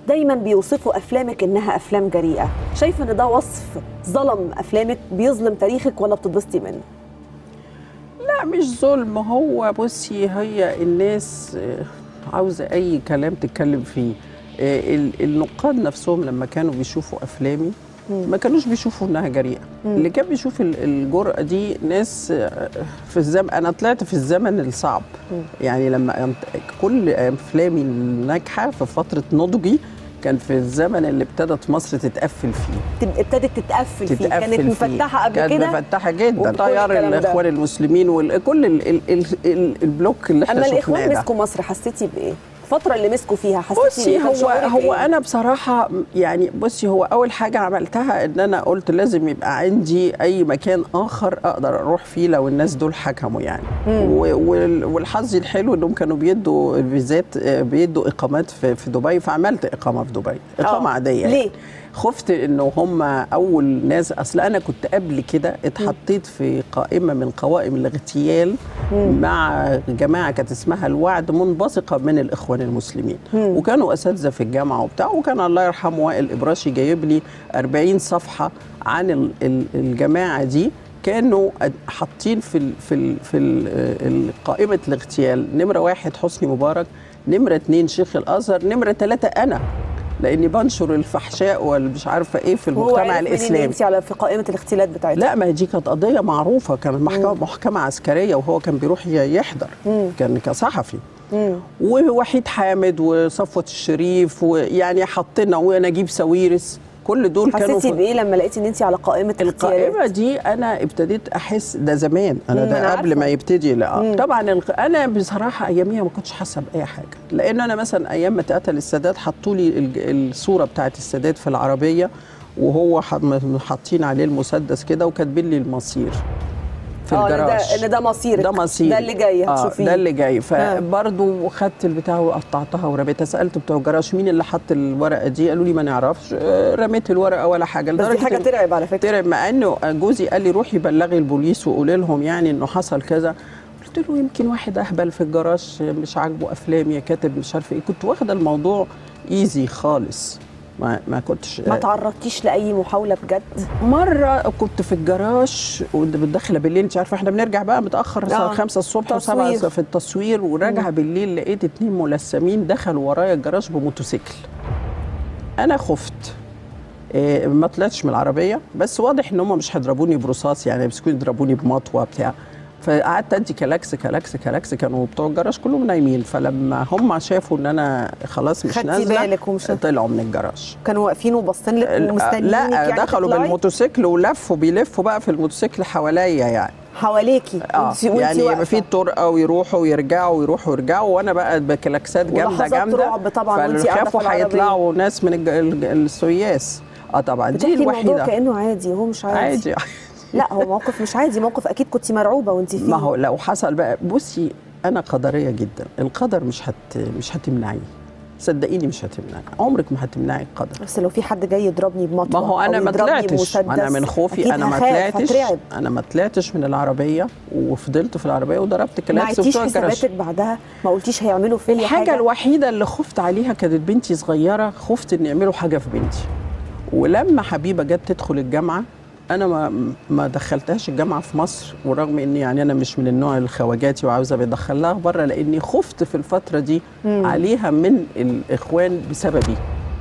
دايما بيوصفوا افلامك انها افلام جريئه شايف ان ده وصف ظلم افلامك بيظلم تاريخك ولا بتتبسطي منه لا مش ظلم هو بصي هي الناس آه، عاوزه اي كلام تتكلم فيه آه، ال- النقاد نفسهم لما كانوا بيشوفوا افلامي ما كانوش بيشوفوا انها جريئه اللي كان بيشوف ال- الجرأه دي ناس آه، في الزمن انا طلعت في الزمن الصعب يعني لما أنت- كل افلامي الناجحه في فتره نضجي كان في الزمن اللي ابتدت مصر تتقفل فيه تب- ابتدت تتقفل فيه تتقفل كانت فيه. مفتحه قبل كانت كده مفتحه جدا وكل طيار الكلام ده. الاخوان المسلمين وكل ال ال ال ال البلوك اللي احنا اما شفناه الاخوان ده مسكوا مصر حسيتي بايه الفتره اللي مسكوا فيها حسيتي بصي بإيه؟ كان هو شعورك هو إيه؟ انا بصراحه يعني بصي هو اول حاجه عملتها ان انا قلت لازم يبقى عندي اي مكان اخر اقدر اروح فيه لو الناس دول حكموا يعني و- وال- والحظ الحلو انهم كانوا بيدوا فيزات آه، بيدوا اقامات في, في دبي فعملت اقامه في دبي اقامه آه. عاديه يعني. ليه؟ خفت انه هم اول ناس اصل انا كنت قبل كده اتحطيت في قائمه من قوائم الاغتيال مع جماعه كانت اسمها الوعد منبثقه من الاخوان المسلمين وكانوا اساتذه في الجامعه وبتاع وكان الله يرحمه وائل ابراشي جايب لي 40 صفحه عن ال- ال- الجماعه دي كانوا أد- حاطين في ال في ال في ال ال- قائمه الاغتيال نمره واحد حسني مبارك نمره اتنين شيخ الازهر نمره ثلاثه انا لاني بنشر الفحشاء والمش عارفه ايه في وهو المجتمع عرف منين إن الاسلامي انت على في قائمه الاغتيالات بتاعتها لا ما هي دي كانت قضيه معروفه كانت محكمه محكمه عسكريه وهو كان بيروح ي- يحضر كان كصحفي ووحيد حامد وصفوه الشريف ويعني حطينا ونجيب ساويرس كل دول كانوا حسيتي في- بايه لما لقيتي ان انت على قائمه القائمة اغتيالات دي أنا ابتديت أحس ده زمان أنا مم، أنا ده قبل عارفة. ما يبتدي لا طبعا الق- أنا بصراحة أياميها ما كنتش حاسة بأي حاجة لأن أنا مثلا أيام ما اتقتل السادات حطوا لي الج- الصورة بتاعت السادات في العربية وهو ح- م- حاطين عليه المسدس كده وكاتبين لي المصير في اه إن الجراج ده ان ده مصيرك ده مصير ده اللي جاي آه هتشوفيه ده اللي جاي فبرضه خدت البتاع وقطعتها ورميتها سالت بتوع الجراج مين اللي حط الورقه دي قالوا لي ما نعرفش آه، رميت الورقه ولا حاجه بس دي لدرجة حاجه إن- ترعب على فكره ترعب مع انه جوزي قال لي روحي بلغي البوليس وقولي لهم يعني انه حصل كذا قلت له يمكن واحد اهبل في الجراج مش عاجبه افلامي كاتب مش عارفه ايه كنت واخده الموضوع ايزي خالص ما ما كنتش ما تعرضتيش لاي محاوله بجد مره كنت في الجراج وبتدخل بالليل انت عارفه احنا بنرجع بقى متاخر الساعه آه. 5 الصبح تصوير. و7 في التصوير وراجعه بالليل لقيت اتنين ملثمين دخلوا ورايا الجراج بموتوسيكل انا خفت إيه ما طلعتش من العربيه بس واضح ان هم مش هيضربوني برصاص يعني يمسكوني يضربوني بمطوه بتاع فقعدت ادي كلاكس كلاكس كلاكس كانوا بتوع الجراج كلهم نايمين فلما هم شافوا ان انا خلاص مش خدتي نازله بالك ومش- طلعوا من الجراج كانوا واقفين وباصين لك ومستنيينك لا يعني دخلوا تطلعي بالموتوسيكل ولفوا بيلفوا بقى في الموتوسيكل حواليا يعني حواليكي اه وانتي- وانتي يعني واقفة. يبقى في طرقه ويروحوا ويرجعوا ويروحوا ويرجعوا وانا بقى بكلاكسات جامده ولحظات جامده رعب طبعاً وانتي قاعدة في فخافوا العربية. هيطلعوا ناس من الج- الج- السوياس اه طبعا دي بتحكي الموضوع الوحيده كانه عادي وهو مش عادي, عادي لا هو موقف مش عادي موقف اكيد كنت مرعوبه وانت فيه ما هو لو حصل بقى بصي انا قدريه جدا القدر مش هت مش هتمنعيه صدقيني مش هتمنعي عمرك ما هتمنعي القدر بس لو في حد جاي يضربني بمطوه ما هو انا أو ما يضربني طلعتش بمسدس، انا من خوفي أكيد انا ما هخاف، طلعتش هترعب. انا ما طلعتش من العربيه وفضلت في العربيه وضربت ما كلاكس عدتيش بتوع الجراج حساباتك بعدها ما قلتيش هيعملوا فيا الحاجه حاجه الوحيده اللي خفت عليها كانت بنتي صغيره خفت ان يعملوا حاجه في بنتي ولما حبيبه جت تدخل الجامعه انا ما ما دخلتهاش الجامعه في مصر ورغم اني يعني انا مش من النوع الخواجاتي وعاوزه بدخلها بره لاني خفت في الفتره دي عليها من الاخوان بسببي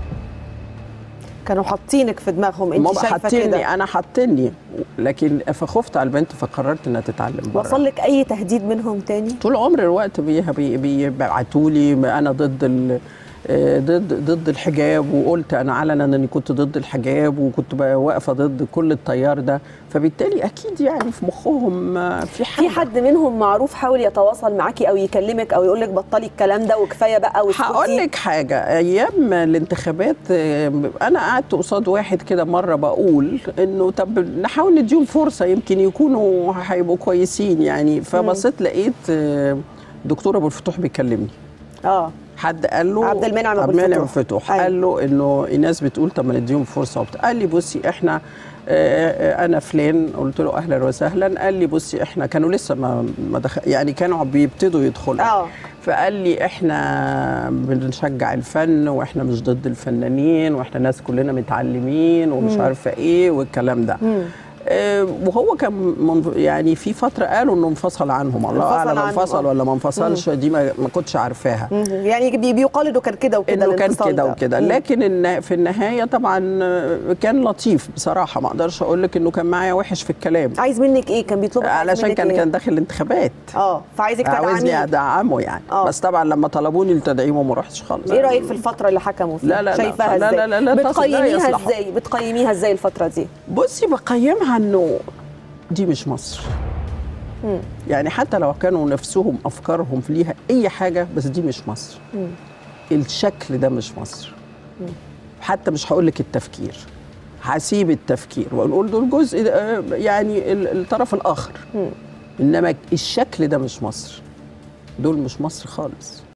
كانوا حاطينك في دماغهم انت ماما شايفه حاطيني كده انا حاطيني لكن فخفت على البنت فقررت انها تتعلم بره وصل لك اي تهديد منهم تاني طول عمر الوقت بي- بي- بيبعتوا لي انا ضد ال آه، ضد ضد الحجاب وقلت انا علنا اني كنت ضد الحجاب وكنت بقى واقفه ضد كل التيار ده فبالتالي اكيد يعني في مخهم آه، في حاجه في حد منهم معروف حاول يتواصل معاكي او يكلمك او يقول لك بطلي الكلام ده وكفايه بقى واسكتي هقول لك حاجه ايام الانتخابات آه، انا قعدت قصاد واحد كده مره بقول انه طب نحاول نديهم فرصه يمكن يكونوا هيبقوا كويسين يعني فبصيت لقيت آه، دكتور ابو الفتوح بيكلمني اه حد قال له عبد المنعم أبو عبد المنعم الفتوح. فتوح أيوة. قال له انه الناس بتقول طب ما نديهم فرصه وبتاع قال لي بصي احنا آه، آه، انا فلان قلت له اهلا وسهلا قال لي بصي احنا كانوا لسه ما ما دخل يعني كانوا بيبتدوا يدخلوا اه فقال لي احنا بنشجع الفن واحنا مش ضد الفنانين واحنا ناس كلنا متعلمين ومش عارفه ايه والكلام ده آه، وهو كان من يعني في فتره قالوا انه انفصل عنهم الله انفصل اعلم عنهم، انفصل آه. ولا ما انفصلش دي ما ما كنتش عارفاها مم. يعني بي- بيقال انه كان كده وكده انه كان الانفصال كده ده. وكده مم. لكن إن في النهايه طبعا آه، كان لطيف بصراحه ما اقدرش اقول لك انه كان معايا وحش في الكلام عايز منك ايه كان بيطلب عايز علشان منك كان إيه؟ كان داخل الانتخابات اه فعايزك عاوزني تدعميه ادعمه يعني آه. بس طبعا لما طلبوني لتدعيمه ما رحتش خالص ايه رايك في الفتره اللي حكموا فيها لا، لا، لا، شايفاها لا، ازاي لا، لا، لا، تصل- لا بتقيميها يصلح. ازاي بتقيميها ازاي الفتره دي بصي بقيمها انه دي مش مصر يعني حتى لو كانوا نفسهم افكارهم ليها اي حاجه بس دي مش مصر الشكل ده مش مصر حتى مش هقول لك التفكير هسيب التفكير ونقول دول جزء آه، يعني ال- الطرف الاخر انما الشكل ده مش مصر دول مش مصر خالص